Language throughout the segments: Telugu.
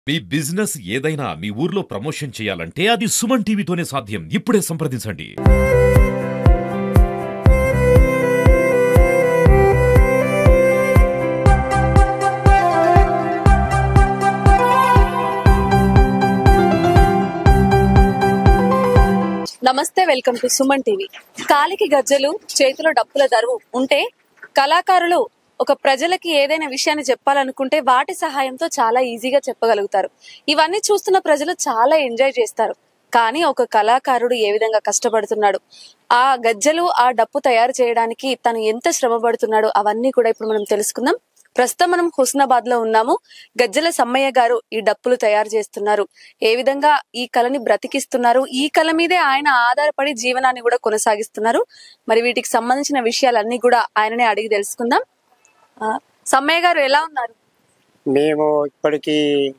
మీ బిజినెస్ ఏదైనా మీ ఊర్లో ప్రమోషన్ చేయాలంటే అది సుమన్ టీవీతోనే సాధ్యం ఇప్పుడే సంప్రదించండి నమస్తే వెల్కమ్ టు సుమన్ టీవీ కాలికి గజ్జలు చేతిలో డప్పుల దరువు ఉంటే కళాకారులు ఒక ప్రజలకి ఏదైనా విషయాన్ని చెప్పాలనుకుంటే వాటి సహాయంతో చాలా ఈజీగా చెప్పగలుగుతారు ఇవన్నీ చూస్తున్న ప్రజలు చాలా ఎంజాయ్ చేస్తారు కానీ ఒక కళాకారుడు ఏ విధంగా కష్టపడుతున్నాడు ఆ గజ్జలు ఆ డప్పు తయారు చేయడానికి తను ఎంత శ్రమ పడుతున్నాడు అవన్నీ కూడా ఇప్పుడు మనం తెలుసుకుందాం ప్రస్తుతం మనం హుస్నాబాద్ లో ఉన్నాము గజ్జల సమ్మయ్య గారు ఈ డప్పులు తయారు చేస్తున్నారు ఏ విధంగా ఈ కళని బ్రతికిస్తున్నారు ఈ కళ మీదే ఆయన ఆధారపడి జీవనాన్ని కూడా కొనసాగిస్తున్నారు మరి వీటికి సంబంధించిన విషయాలన్నీ కూడా ఆయననే అడిగి తెలుసుకుందాం ఆ, సమ్మయ్య గారు ఎలా ఉన్నారు మేము ఇప్పటికి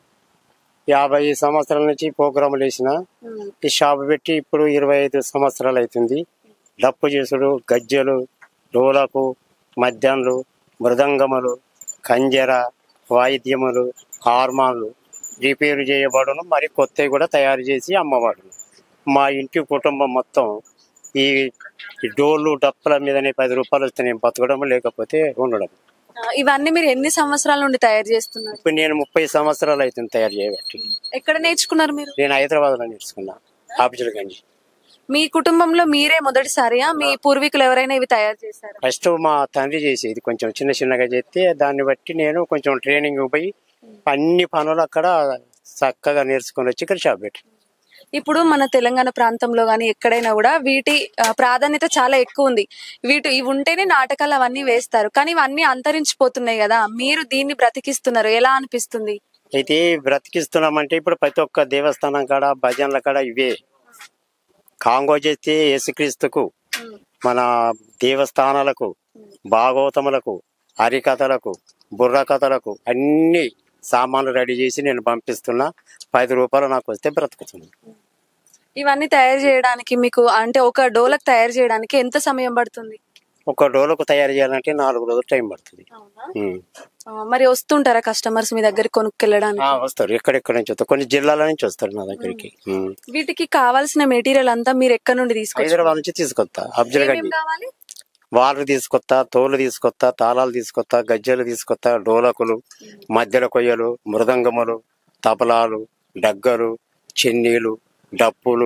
యాభై సంవత్సరాల నుంచి ప్రోగ్రాములు వేసిన ఈ షాప్ పెట్టి ఇప్పుడు ఇరవై ఐదు సంవత్సరాలు అవుతుంది డప్పు చేసుడు గజ్జెలు డోలకు మద్యాన్లు మృదంగములు కంజర వాయిద్యములు హార్మాన్లు రిపేరు చేయబడును మరి కొత్తవి కూడా తయారు చేసి అమ్మబడును మా ఇంటి కుటుంబం మొత్తం ఈ ఈ డోళ్ళు డప్పుల మీదనే పది రూపాయలు వస్తే నేను బతకడం లేకపోతే ఉండడం ఆ, ఇవన్నీ మీరు ఎన్ని సంవత్సరాల నుండి తయారు చేస్తున్నారు ఇప్పుడు నేను ముప్పై సంవత్సరాలు అవుతుంది తయారు చేయబట్టి ఎక్కడ నేర్చుకున్నారు మీరు నేను హైదరాబాద్ లో నేర్చుకున్నా ఆఫీసుల గంజి మీ కుటుంబంలో మీరే మొదటిసారిగా మీ పూర్వీకులు ఎవరైనా ఇవి తయారు చేశారు ఫస్ట్ మా తండ్రి చేసేది కొంచెం చిన్న చిన్నగా చేస్తే దాన్ని బట్టి నేను కొంచెం ట్రైనింగ్ పోయి అన్ని పనులు అక్కడ చక్కగా నేర్చుకొని వచ్చి ఇక్కడ షాప్ పెట్టి ఇప్పుడు మన తెలంగాణ ప్రాంతంలో గానీ ఎక్కడైనా కూడా వీటి ఆ, ప్రాధాన్యత చాలా ఎక్కువ ఉంది వీటి ఇవి ఉంటేనే నాటకాలు అవన్నీ వేస్తారు కానీ ఇవన్నీ అంతరించిపోతున్నాయి కదా మీరు దీన్ని బ్రతికిస్తున్నారు ఎలా అనిపిస్తుంది అయితే బ్రతికిస్తున్నామంటే ఇప్పుడు ప్రతి ఒక్క దేవస్థానం కాడ భజనల కాడ ఇవే కాంగో చేస్తే యేసుక్రీస్తుకు మన దేవస్థానాలకు భాగవతములకు హరికథలకు బుర్ర కథలకు అన్ని సామాన్లు రెడీ చేసి నేను పంపిస్తున్నా పది రూపాయలు నాకు వస్తే బ్రతుకుతుంది ఇవన్నీ తయారు చేయడానికి మీకు అంటే ఒక డోలకు తయారు చేయడానికి ఎంత సమయం పడుతుంది ఒక డోలకు తయారు చేయాలంటే నాలుగు రోజులు టైం పడుతుంది ఉమ్. ఆ, మరి వస్తుంటారా కస్టమర్స్ మీ దగ్గర కొనుక్కెళ్ళడానికి ఆ, వస్తారు ఎక్కడెక్కడ నుంచి వస్తారు కొన్ని జిల్లాల నుంచి వస్తారు నా దగ్గరికి ఉమ్. వీటికి కావాల్సిన మెటీరియల్ అంతా మీరు ఎక్కడ నుండి తీసుకొచ్చారు హైదరాబాద్ నుంచి తీసుకొస్తా అఫ్జల్ ఏమేం గంజి కావాలి వాళ్ళు తీసుకొస్తా తోలు తీసుకొస్తా తాళాలు తీసుకొస్తా గజ్జలు తీసుకొస్తా డోలకులు మధ్యల కొయ్యలు మృదంగములు తబలాలు డగ్గలు చెన్నీలు డప్పులు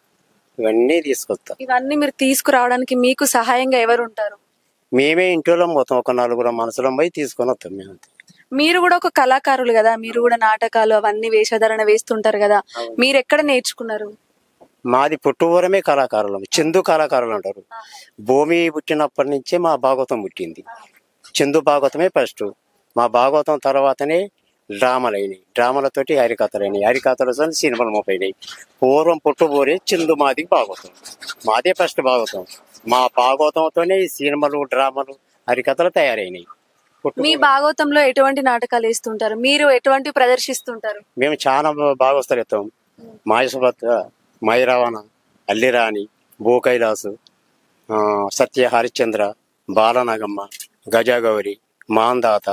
ఇవన్నీ తీసుకొస్తా ఇవన్నీ మీరు తీసుకురావడానికి మీకు సహాయంగా ఎవరు ఉంటారు మేమే ఇంట్లో మొత్తం ఒక నలుగురు మనసులం పోయి తీసుకొని వస్తాం మేము అంతే. మీరు కూడా ఒక కళాకారులు కదా మీరు కూడా నాటకాలు అవన్నీ వేషధారణ వేస్తుంటారు కదా మీరు ఎక్కడ నేర్చుకున్నారు మాది పుట్టువరమే కళాకారులం చందు కళాకారులు అంటారు భూమి పుట్టినప్పటి నుంచే మా భాగవతం పుట్టింది చందు భాగవతమే ఫస్ట్ మా భాగవతం తర్వాతనే డ్రామాలు అయినాయి డ్రామాలతోటి హరికథలు అయినాయి హరికథలతో సినిమాలు మోపైనాయి పూర్వం పుట్టుబోరే చందు మాది భాగవతం మాదే ఫస్ట్ భాగవతం మా భాగవతంతోనే ఈ సినిమాలు డ్రామాలు హరికథలు తయారైనాయి పుట్టు- మీ భాగవతంలో ఎటువంటి నాటకాలు వేస్తుంటారు మీరు ఎటువంటి ప్రదర్శిస్తుంటారు మేము చాలా బాగా వస్తాం మాయసుభద్ర మైరావణ అల్లిరాణి భూకైలాసు ఆ, సత్య హరిశ్చంద్ర బాలనాగమ్మ గజగౌరి మాందాత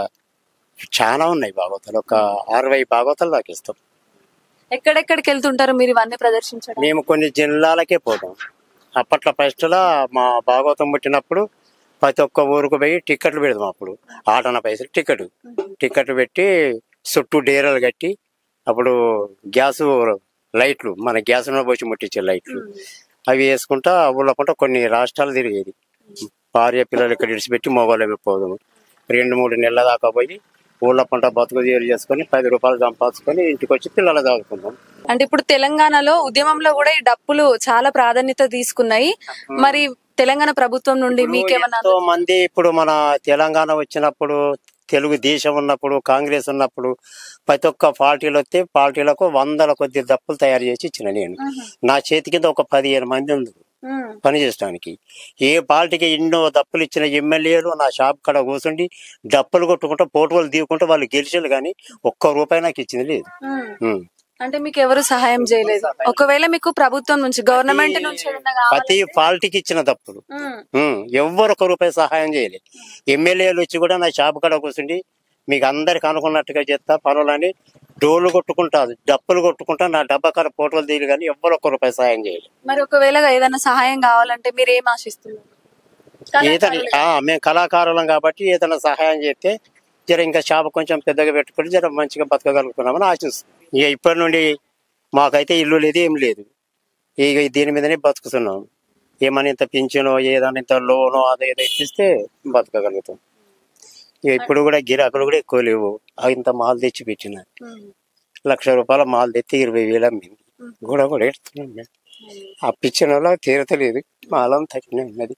చాలా ఉన్నాయి భాగవతాలు ఒక అరవై భాగవతాలు దాకా ఇస్తాం ఎక్కడెక్కడికి వెళ్తుంటారు మీరు ఇవన్నీ ప్రదర్శించడం మేము కొన్ని జిల్లాలకే పోతాం అప్పట్లో ఫస్ట్లో మా భాగవతం పుట్టినప్పుడు ప్రతి ఒక్క ఊరుకు పోయి టికెట్లు పెడదాం అప్పుడు ఆటన పైసలు టికెట్ టికెట్లు పెట్టి చుట్టూ డేరాలు కట్టి అప్పుడు గ్యాస్ లైట్లు మన గ్యాస్ మీద పోసి ముట్టించే లైట్లు అవి వేసుకుంటా ఊళ్ళకుంటా కొన్ని రాష్ట్రాలు తిరిగేది భార్య పిల్లలు ఇక్కడ ఇడిచిపెట్టి మొగోళ్ళు పోదాము రెండు మూడు నెలల దాకా పోయి ఊళ్ళ పంట బతుకు తీరు చేసుకొని పది రూపాయలు సంపాదించుకొని ఇంటికి వచ్చి పిల్లలు చదువుకుందాం అంటే ఇప్పుడు తెలంగాణలో ఉద్యమంలో కూడా ఈ డప్పులు చాలా ప్రాధాన్యత తీసుకున్నాయి మరి తెలంగాణ ప్రభుత్వం నుండి మీకేమన్నా ఎంతో మంది ఇప్పుడు మన తెలంగాణ వచ్చినప్పుడు తెలుగు దేశం ఉన్నప్పుడు కాంగ్రెస్ ఉన్నప్పుడు ప్రతి ఒక్క పార్టీలు వస్తే పార్టీలకు వందల కొద్ది దప్పులు తయారు చేసి ఇచ్చిన నేను నా చేతి కింద ఒక పదిహేను మంది ఉంది ఉమ్. పని చేయడానికి ఏ పార్టీకి ఎన్నో దప్పులు ఇచ్చిన ఎమ్మెల్యేలు నా షాప్ కాడ కూర్చుండి డప్పులు కొట్టుకుంటూ ఫోటోలు దిగుకుంటూ వాళ్ళు గెలిచారు కానీ ఒక్క రూపాయి నాకు ఇచ్చింది లేదు ఉమ్. ఉం. అంటే మీకు ఎవరు సహాయం చేయలేదు ఒకవేళ మీకు ప్రభుత్వం నుంచి గవర్నమెంట్ నుంచి ఏదైనా కావాలి ప్రతి పార్టీకి ఇచ్చిన దప్పులు ఉమ్. ఉం, ఎవ్వరు ఒక రూపాయి సహాయం చేయలేదు ఎమ్మెల్యేలు వచ్చి కూడా నా షాప్ కాడ కూర్చుండి మీకు అందరికి అనుకున్నట్టుగా చేస్తా పనులని డోలు కొట్టుకుంటా డప్పులు కొట్టుకుంటా నా డబ్బకార ఫోటోలు తీయలు కానీ ఎవ్వరు ఒక్క రూపాయి సాయం చేయలేదు మరి ఒకవేళ ఏదైనా సహాయం కావాలంటే మీరు ఏం ఆశిస్తున్నారు ఏదైనా ఆ, మేము కళాకారులం కాబట్టి ఏదైనా సహాయం చేస్తే జర ఇంకా షాప్ కొంచెం పెద్దగా పెట్టుకుని జర మంచిగా బతకగలుగుతున్నామని ఆశిస్తున్నాం ఇక ఇప్పటి నుండి మాకైతే ఇల్లు లేదు ఏం లేదు ఇక దీని మీదనే బతుకుతున్నాం ఏమైనా ఇంత పింఛనో ఏదైనా ఇంత లోనో అదో ఏదో ఇప్పిస్తే బతకగలుగుతాం ఇక ఇప్పుడు కూడా గిరాకులు కూడా ఎక్కువ లేవు ఆ ఇంత మాల్ తెచ్చి పెట్టిన లక్ష రూపాయల మాల్ తెచ్చి ఇరవై వేలు అమ్మింది కూడా కూడా ఎడుతున్నాం మేము అప్పించిన వాళ్ళ తీరతలేదు మాలం తగ్గిన ఉన్నది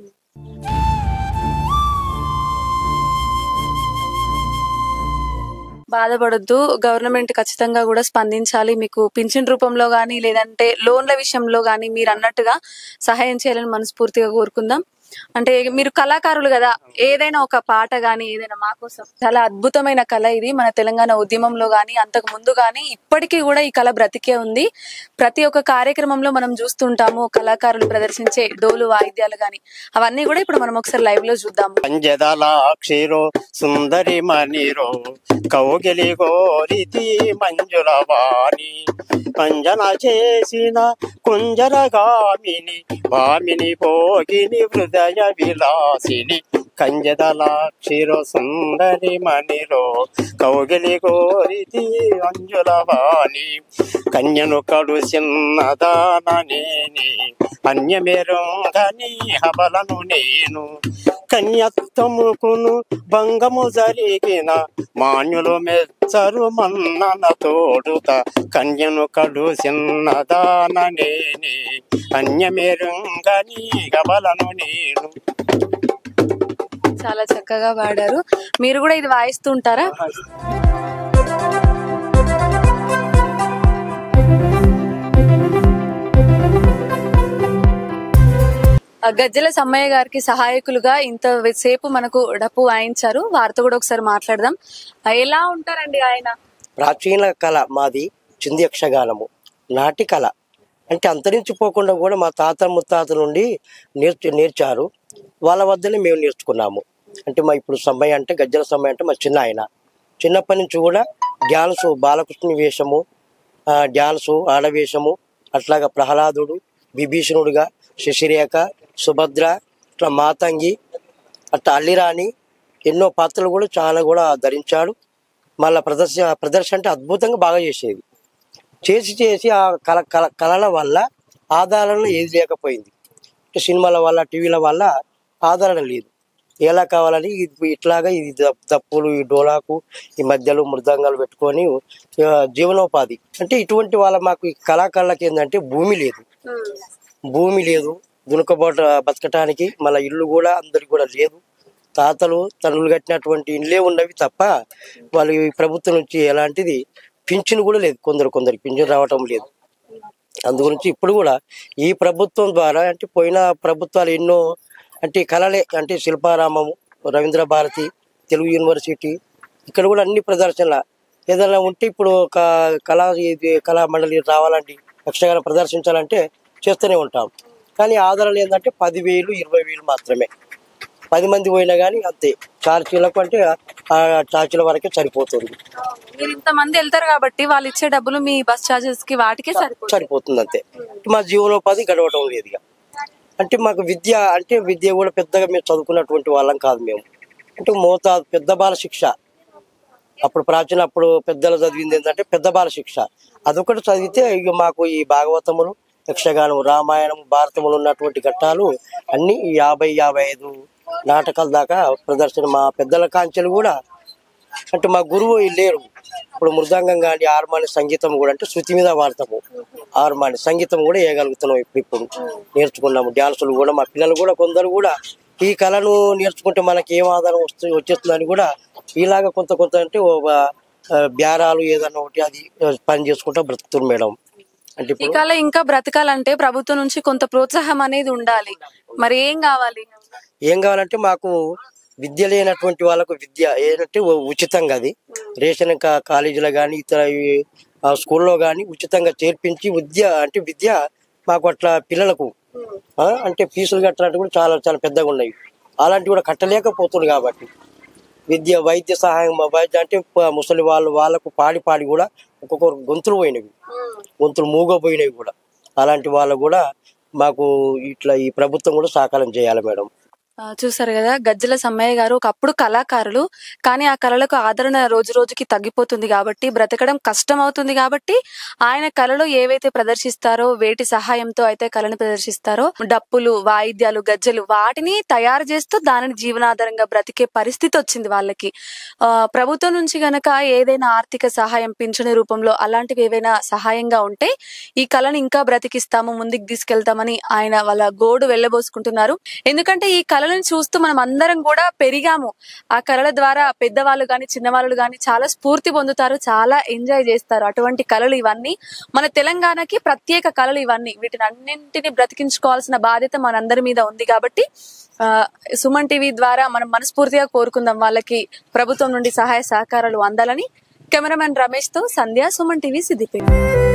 బాధపడొద్దు గవర్నమెంట్ ఖచ్చితంగా కూడా స్పందించాలి మీకు పింఛన్ రూపంలో కానీ లేదంటే లోన్ల విషయంలో కానీ మీరు అన్నట్టుగా సహాయం చేయాలని మనస్ఫూర్తిగా కోరుకుందాం అంటే మీరు కళాకారులు కదా ఏదైనా ఒక పాట గానీ ఏదైనా మా కోసం చాలా అద్భుతమైన కళ ఇది మన తెలంగాణ ఉద్యమంలో గానీ అంతకు ముందు గానీ ఇప్పటికీ కూడా ఈ కళ బ్రతికే ఉంది ప్రతి ఒక్క కార్యక్రమంలో మనం చూస్తుంటాము కళాకారులు ప్రదర్శించే డోలు వాయిద్యాలు గానీ అవన్నీ కూడా ఇప్పుడు మనం ఒకసారి లైవ్ లో చూద్దాము పంజదలాక్షిరో సుందరి మణిరో కౌగిలి గోరితి మంజుల వాణి పంజన చేసిన కుంజరగామిని భామిని భోగిని హృదయ విలాసిని కంజదలాక్షిరో సుందరి మణిరో కౌగిలి గోరితి అంజుల వాణి కన్యను కడు చిన్నదాననేని అన్యమెరుంగని హబలను నేను కన్యత్వముకును భంగము జరిగిన మాన్యులు మెచ్చరు మన్నన తోడుత కన్యను కడు చిన్నదాననేని అన్యమెరుంగని హబలను నేను చాలా చక్కగా పాడారు మీరు కూడా ఇది వాయిస్తూ ఉంటారా ఆ గజ్జల సమ్మయ్య గారికి సహాయకులుగా ఇంత సేపు మనకు డప్పు వాయించారు వారితో కూడా ఒకసారి మాట్లాడదాం ఆ, ఎలా ఉంటారండి ఆయన ప్రాచీన కళ మాది చింది యక్షగానము నాటి కళ అంటే అంతరించిపోకుండా కూడా మా తాత ముత్తాత నుండి నేర్చు నేర్చారు వాళ్ళ వద్దనే మేము నేర్చుకున్నాము అంటే మా ఇప్పుడు సమ్మయ్య అంటే గజ్జల సమ్మయ్య అంటే మా చిన్న ఆయన చిన్నప్పటి నుంచి కూడా డ్యాన్సు బాలకృష్ణ వేషము ఆ, డ్యాన్సు ఆడవేషము అట్లాగా ప్రహ్లాదుడు విభీషణుడుగా శశిరేఖ సుభద్ర ఇట్లా మాతంగి అట్లా అల్లిరాణి ఎన్నో పాత్రలు కూడా చాలా కూడా ధరించాడు మళ్ళా ప్రదర్శన ప్రదర్శన అంటే అద్భుతంగా బాగా చేసేది చేసి చేసి ఆ కళ కళ కళల వల్ల ఆధారణ ఏది లేకపోయింది అంటే సినిమాల వల్ల టీవీల వల్ల ఆధారణ లేదు ఎలా కావాలని ఇది ఇట్లాగా ఇది దప్- దప్పులు ఈ డోలాకు ఈ మధ్యలో మృదంగాలు పెట్టుకొని ఆ, జీవనోపాధి అంటే ఇటువంటి వాళ్ళ మాకు ఈ కళాకారులకి ఏంటంటే భూమి లేదు భూమి లేదు దునకబాటు బతకటానికి మళ్ళీ ఇల్లు కూడా అందరికి కూడా లేదు తాతలు తండ్రులు కట్టినటువంటి ఇళ్ళే ఉన్నవి తప్ప వాళ్ళు ఈ ప్రభుత్వం నుంచి ఎలాంటిది పింఛను కూడా లేదు కొందరు కొందరికి పింఛను రావటం లేదు అందు గురించి ఇప్పుడు కూడా ఈ ప్రభుత్వం ద్వారా అంటే పోయిన ప్రభుత్వాలు ఎన్నో అంటే కళలే అంటే శిల్పారామము రవీంద్ర భారతి తెలుగు యూనివర్సిటీ ఇక్కడ కూడా అన్ని ప్రదర్శనల ఏదైనా ఉంటే ఇప్పుడు ఒక కళా ఇది కళా మండలి రావాలంటే యక్షగాన ప్రదర్శించాలంటే చేస్తూనే ఉంటాం కానీ ఆధారాలు ఏంటంటే పదివేలు ఇరవై వేలు మాత్రమే పది మంది పోయినా కానీ అంతే చార్జీలకు అంటే ఆ చార్జీల వరకే సరిపోతుంది మీరు ఇంత మంది వెళ్తారు కాబట్టి వాళ్ళు ఇచ్చే డబ్బులు మీ బస్ చార్జెస్ కి వాటికే సరిపోతుంది సరిపోతుంది అంతే మా జీవనోపాధి గడవటం లేదు ఇక అంటే మాకు విద్య అంటే విద్య కూడా పెద్దగా మేము చదువుకున్నటువంటి వాళ్ళం కాదు మేము అంటే మోతా పెద్ద బాల శిక్ష అప్పుడు ప్రాచీన అప్పుడు పెద్దలు చదివింది ఏంటంటే పెద్ద బాల శిక్ష అదొకటి చదివితే ఇక మాకు ఈ భాగవతములు యక్షగానం రామాయణం భారతములు ఉన్నటువంటి ఘట్టాలు అన్ని ఈ యాభై యాభై ఐదు నాటకాల దాకా ప్రదర్శన మా పెద్దల కాంచెలు కూడా అంటే మా గురువు లేరు ఇప్పుడు మృదంగం కానీ హార్మాని సంగీతం కూడా అంటే శృతి మీద వాడతాము హార్మాని సంగీతం కూడా వేయగలుగుతున్నాం ఇప్పుడు ఇప్పుడు నేర్చుకున్నాము డ్యాన్సులు కూడా మా పిల్లలు కూడా కొందరు కూడా ఈ కళను నేర్చుకుంటే మనకి ఏం ఆధారం వస్తుంది వచ్చేస్తుందని కూడా ఇలాగ కొంత కొంత అంటే ఓ, ఆ, బేరాలు ఏదన్నా ఒకటి అది ఆ, పని చేసుకుంటా బ్రతుకుతున్నారు మేడం అంటే ఈ ఇప్పుడు కళ ఇంకా బ్రతకాలంటే ప్రభుత్వం నుంచి కొంత ప్రోత్సాహం అనేది ఉండాలి మరి ఏం కావాలి ఏం కావాలంటే మాకు విద్య లేనటువంటి వాళ్ళకు విద్య ఏంటంటే ఉ- ఉచితంగా అది రేషన్ కా- కాలేజీలో కానీ ఇతర ఈ, ఆ, స్కూల్లో కానీ ఉచితంగా చేర్పించి విద్య అంటే విద్య మాకు అట్లా పిల్లలకు ఆ, అంటే ఫీజులు కట్టినట్టు కూడా చాలా చాలా పెద్దగా ఉన్నాయి అలాంటివి కూడా కట్టలేకపోతుంది కాబట్టి విద్య వైద్య సహాయం వైద్య అంటే ప- ముసలి వాళ్ళు వాళ్ళకు పాడి పాడి కూడా ఒక్కొక్కరు గొంతులు పోయినవి గొంతులు మూగపోయినవి కూడా అలాంటి వాళ్ళకు కూడా మాకు ఇట్లా ఈ ప్రభుత్వం కూడా సహకారం చేయాలి మేడం ఆ, చూసారు కదా గజ్జల సమ్మయ్య గారు ఒకప్పుడు కళాకారులు కానీ ఆ కళలకు ఆదరణ రోజు రోజుకి తగ్గిపోతుంది కాబట్టి బ్రతకడం కష్టం అవుతుంది కాబట్టి ఆయన కళలో ఏవైతే ప్రదర్శిస్తారో వేటి సహాయంతో అయితే కళను ప్రదర్శిస్తారో డప్పులు వాయిద్యాలు గజ్జలు వాటిని తయారు చేస్తూ దానిని జీవనాధారంగా బ్రతికే పరిస్థితి వచ్చింది వాళ్ళకి ఆ, ప్రభుత్వం నుంచి గనక ఏదైనా ఆర్థిక సహాయం పింఛని రూపంలో అలాంటివి ఏవైనా సహాయంగా ఉంటే ఈ కళను ఇంకా బ్రతికిస్తాము ముందుకు తీసుకెళ్తామని ఆయన వాళ్ళ గోడు వెళ్ళబోసుకుంటున్నారు ఎందుకంటే ఈ కళలను చూస్తూ మనం అందరం కూడా పెరిగాము ఆ కళల ద్వారా పెద్దవాళ్ళు గాని చిన్నవాళ్ళు గాని చాలా స్ఫూర్తి పొందుతారు చాలా ఎంజాయ్ చేస్తారు అటువంటి కళలు ఇవన్నీ మన తెలంగాణకి ప్రత్యేక కళలు ఇవన్నీ వీటిని అన్నింటిని బ్రతికించుకోవాల్సిన బాధ్యత మనందరి మీద ఉంది కాబట్టి ఆ, సుమన్ టీవీ ద్వారా మనం మనస్ఫూర్తిగా కోరుకుందాం వాళ్ళకి ప్రభుత్వం నుండి సహాయ సహకారాలు అందాలని కెమెరామెన్ రమేష్ తో సంధ్య సుమన్ టీవీ సిద్దిపేట